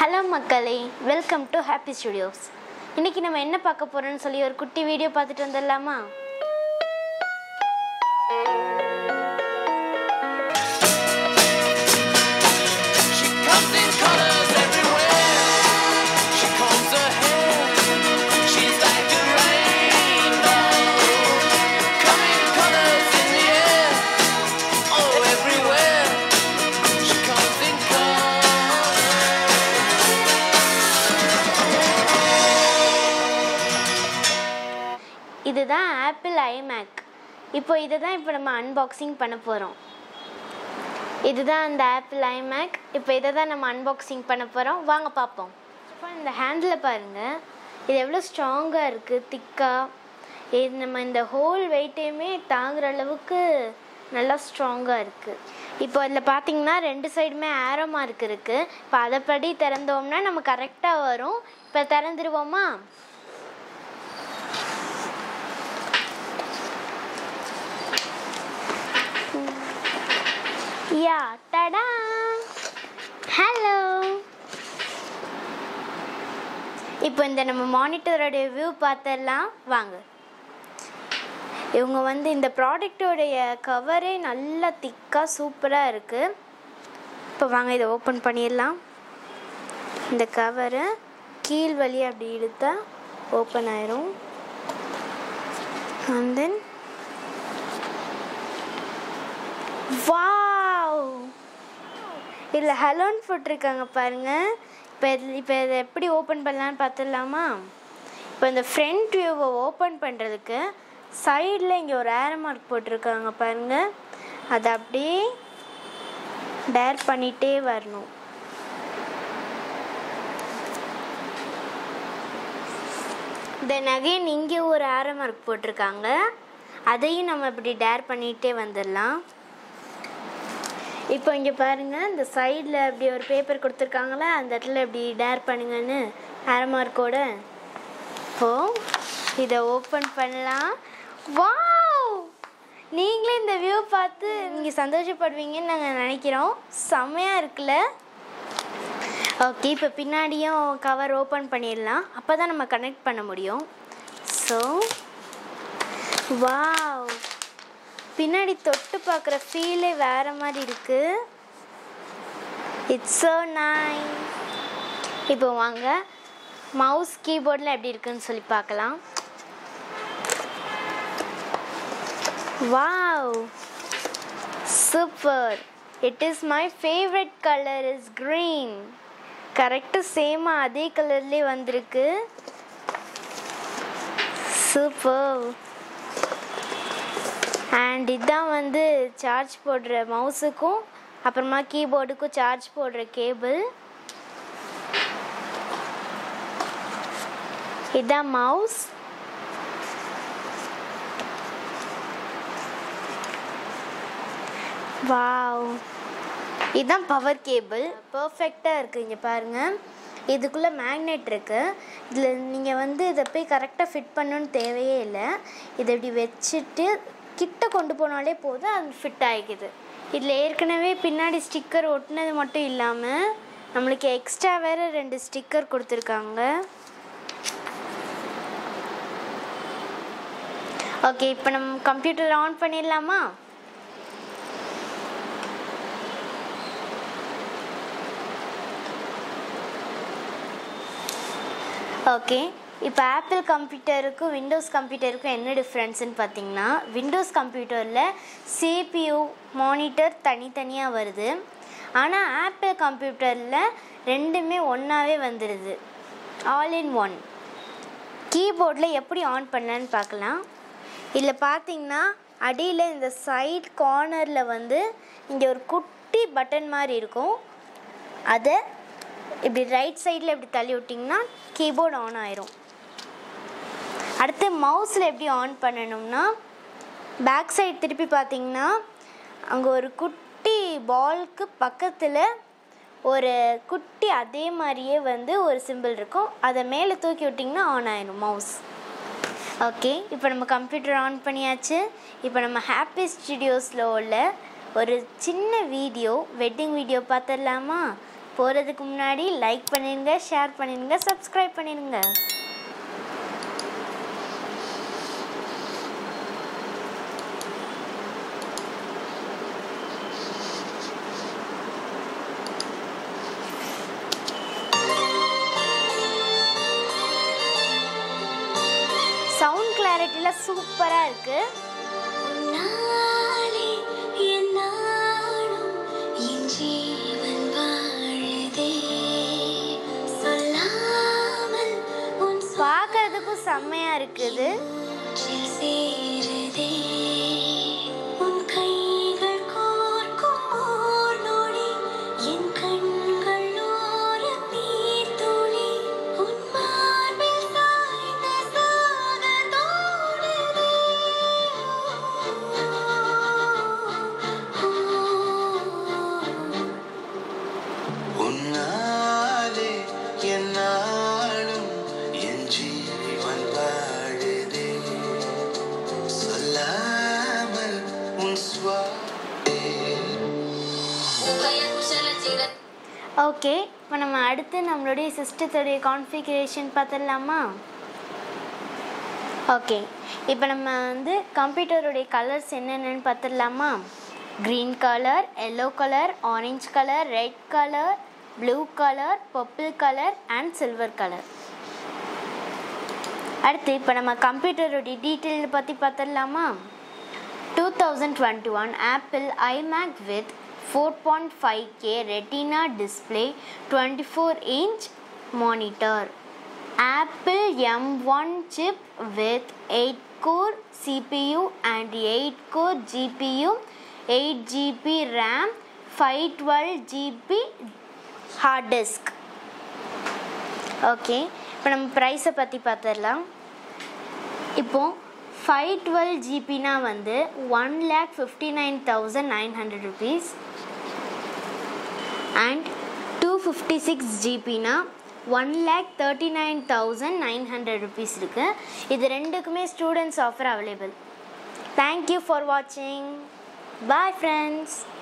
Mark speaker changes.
Speaker 1: Hello மக்களே welcome to happy studios இன்னைக்கு நம்ம என்ன பார்க்க போறோம்னு சொல்லி ஒரு குட்டி வீடியோ பார்த்துட்டு வந்துடலாமா
Speaker 2: She comes in colors everywhere. She combs her hair. She's like a rainbow. Come in colors in the air. Oh, everywhere. She comes in colors.
Speaker 1: இதுதான் ஆப்பிள் ஐமேக் இப்போ இதை தான் இப்போ நம்ம அன்பாக்சிங் பண்ண போகிறோம் இதுதான் அந்த ஆப்பிள் ஐமேக் இப்போ இதை தான் நம்ம அன்பாக்சிங் பண்ண போகிறோம் வாங்க பார்ப்போம் இப்போ இந்த ஹேண்டில் பாருங்கள் இது எவ்வளோ ஸ்ட்ராங்காக இருக்குது திக்காக இது நம்ம இந்த ஹோல் வெயிட்டையுமே தாங்குற அளவுக்கு நல்லா ஸ்ட்ராங்காக இருக்குது இப்போ அதில் பார்த்தீங்கன்னா ரெண்டு சைடுமே ஆரோ மார்க் இருக்குது இப்போ அதைப்படி திறந்தோம்னா நம்ம கரெக்டாக வரும் இப்போ திறந்துருவோமா யா டடா ஹலோ இப்போ இந்த நம்ம மானிட்டரோடைய வியூ பார்த்துடலாம் வாங்க இவங்க வந்து இந்த ப்ராடக்டோடைய கவரே நல்லா திக்காக சூப்பராக இருக்குது இப்போ வாங்க இதை ஓப்பன் பண்ணிடலாம் இந்த கவரை கீழ் வழி அப்படி இழுத்தா ஓப்பன் ஆயிரும் அண்ட் தென் வாவ் இதில் ஹலோன்னு போட்டிருக்காங்க பாருங்க இப்போ இது இப்போ இதை எப்படி ஓப்பன் பண்ணலான்னு பார்த்துடலாமா இப்போ இந்த ஃப்ரண்ட் வியூவை ஓப்பன் பண்ணுறதுக்கு சைடில் இங்கே ஒரு ஏர் மார்க் போட்டிருக்காங்க பாருங்க அதை அப்படியே டேர் பண்ணிகிட்டே வரணும் தென் அகைன் இங்கே ஒரு ஏரோ மார்க் போட்டிருக்காங்க அதையும் நம்ம இப்படி டேர் பண்ணிகிட்டே வந்துடலாம் இப்போ இங்கே பாருங்கள் இந்த சைடில் அப்படி ஒரு பேப்பர் கொடுத்துருக்காங்களா அந்த இடத்துல இப்படி டேர் பண்ணுங்கன்னு அரமார்க்கோட இப்போ இதை ஓப்பன் பண்ணலாம் வாவ் நீங்களே இந்த வியூ பார்த்து நீங்கள் சந்தோஷப்படுவீங்கன்னு நாங்கள் நினைக்கிறோம் செம்மையாக இருக்குல்ல ஓகே இப்போ பின்னாடியும் கவர் ஓப்பன் பண்ணிடலாம் அப்போ தான் நம்ம கனெக்ட் பண்ண முடியும் ஸோ வாவ் பின்னாடி தொட்டு பார்க்குற ஃபீலே வேற மாதிரி இருக்கு இட்ஸ் ஸோ நைஸ் இப்போ வாங்க மவுஸ் கீபோர்டில் எப்படி இருக்குன்னு சொல்லி பார்க்கலாம் wow super it is my favourite colour is green கரெக்டாக சேமாக அதே கலர்லேயே வந்திருக்கு சூப்பர் அண்ட் இதுதான் வந்து சார்ஜ் போடுற மவுஸுக்கும் அப்புறமா கீபோர்டுக்கும் சார்ஜ் போடுற கேபிள் இதுதான் மவுஸ் வாவ் இதுதான் பவர் கேபிள் பர்ஃபெக்டாக இருக்குது இங்கே பாருங்கள் இதுக்குள்ளே மேக்னெட் இருக்குது இதில் நீங்கள் வந்து இதை போய் கரெக்டாக ஃபிட் பண்ணணும்னு தேவையே இல்லை இதை இப்படி வச்சுட்டு கிட்ட கொண்டு போனாலே போதும் அது ஃபிட் ஆகிக்குது இதில் ஏற்கனவே பின்னாடி ஸ்டிக்கர் ஒட்டினது மட்டும் இல்லாமல் நம்மளுக்கு எக்ஸ்ட்ரா வேறு ரெண்டு ஸ்டிக்கர் கொடுத்துருக்காங்க ஓகே இப்போ நம்ம கம்ப்யூட்டர் ஆன் பண்ணிடலாமா ஓகே இப்போ ஆப்பிள் கம்ப்யூட்டருக்கும் விண்டோஸ் கம்ப்யூட்டருக்கும் என்ன டிஃப்ரென்ஸ்னு பார்த்தீங்கன்னா விண்டோஸ் கம்ப்யூட்டரில் சிபியூ மானிட்டர் தனித்தனியாக வருது ஆனால் ஆப்பிள் கம்ப்யூட்டரில் ரெண்டுமே ஒன்றாவே வந்துடுது ஆல் இன் ஒன் கீபோர்டில் எப்படி ஆன் பண்ணலான்னு பார்க்கலாம் இதில் பார்த்தீங்கன்னா அடியில் இந்த சைட் கார்னரில் வந்து இங்கே ஒரு குட்டி பட்டன் மாதிரி இருக்கும் அதை இப்படி ரைட் சைடில் இப்படி தள்ளி விட்டிங்கன்னா கீபோர்டு ஆன் ஆயிரும் அடுத்து மவுஸில் எப்படி ஆன் பண்ணணும்னா பேக் சைடு திருப்பி பார்த்தீங்கன்னா அங்கே ஒரு குட்டி பால்க்கு பக்கத்தில் ஒரு குட்டி அதே மாதிரியே வந்து ஒரு சிம்பிள் இருக்கும் அதை மேலே தூக்கி விட்டிங்கன்னா ஆன் ஆயிடும் மவுஸ் ஓகே இப்போ நம்ம கம்ப்யூட்டர் ஆன் பண்ணியாச்சு இப்போ நம்ம ஹாப்பி ஸ்டுடியோஸில் உள்ள ஒரு சின்ன வீடியோ வெட்டிங் வீடியோ பார்த்துடலாமா போகிறதுக்கு முன்னாடி லைக் பண்ணிடுங்க ஷேர் பண்ணிடுங்க சப்ஸ்கிரைப் பண்ணிடுங்க சவுண்ட் கிளாரிட்டியில் சூப்பராக இருக்குது
Speaker 3: உன்னாலே என் நாளும் என் ஜீவன் வாழுதே. சொல்லாமல் உன்
Speaker 1: பார்க்கறதுக்கும் செம்மையாக இருக்குது
Speaker 3: சொற்சில் சேருதே. உன் கைகள் கோர்க்கும் ஓர் நொடி, என் கண்கள் ஓரம் நீர்த்துளி. உன் மார்பில் சாய்ந்த சாக தோணுதே.
Speaker 4: உன்னாலே என்னாலும் என் ஜீவன் வாழுதே சொல்லாமல் உன் சுவாதே
Speaker 1: ஓகே இப்போ நம்ம அடுத்து நம்மளுடைய சிஸ்டத்துடைய கான்ஃபிகரேஷன் பார்த்துடலாமா ஓகே இப்போ நம்ம வந்து கம்ப்யூட்டருடைய கலர்ஸ் என்னென்னு பார்த்துடலாமா green colour yellow colour orange colour red colour blue colour purple colour and silver colour அடுத்து இப்போ நம்ம கம்ப்யூட்டருடைய டீட்டெயில் பற்றி பார்த்துடலாமா 2021 Apple iMac with 4.5K Retina display 24 inch monitor. Apple M1 chip with 8 core CPU and 8 core GPU, 8 GB RAM, 512 GB hard disk. Okay இப்போ நம்ம ப்ரைஸை பற்றி பார்த்துடலாம் இப்போ ஃபைவ் டுவெல் ஜிபினா வந்து one lakh fifty nine thousand nine hundred rupees and two fifty six ஜிபினா one lakh thirty nine thousand nine hundred rupees இருக்குது இது ரெண்டுக்குமே students offer available thank you for வாட்சிங் பாய் ஃப்ரெண்ட்ஸ்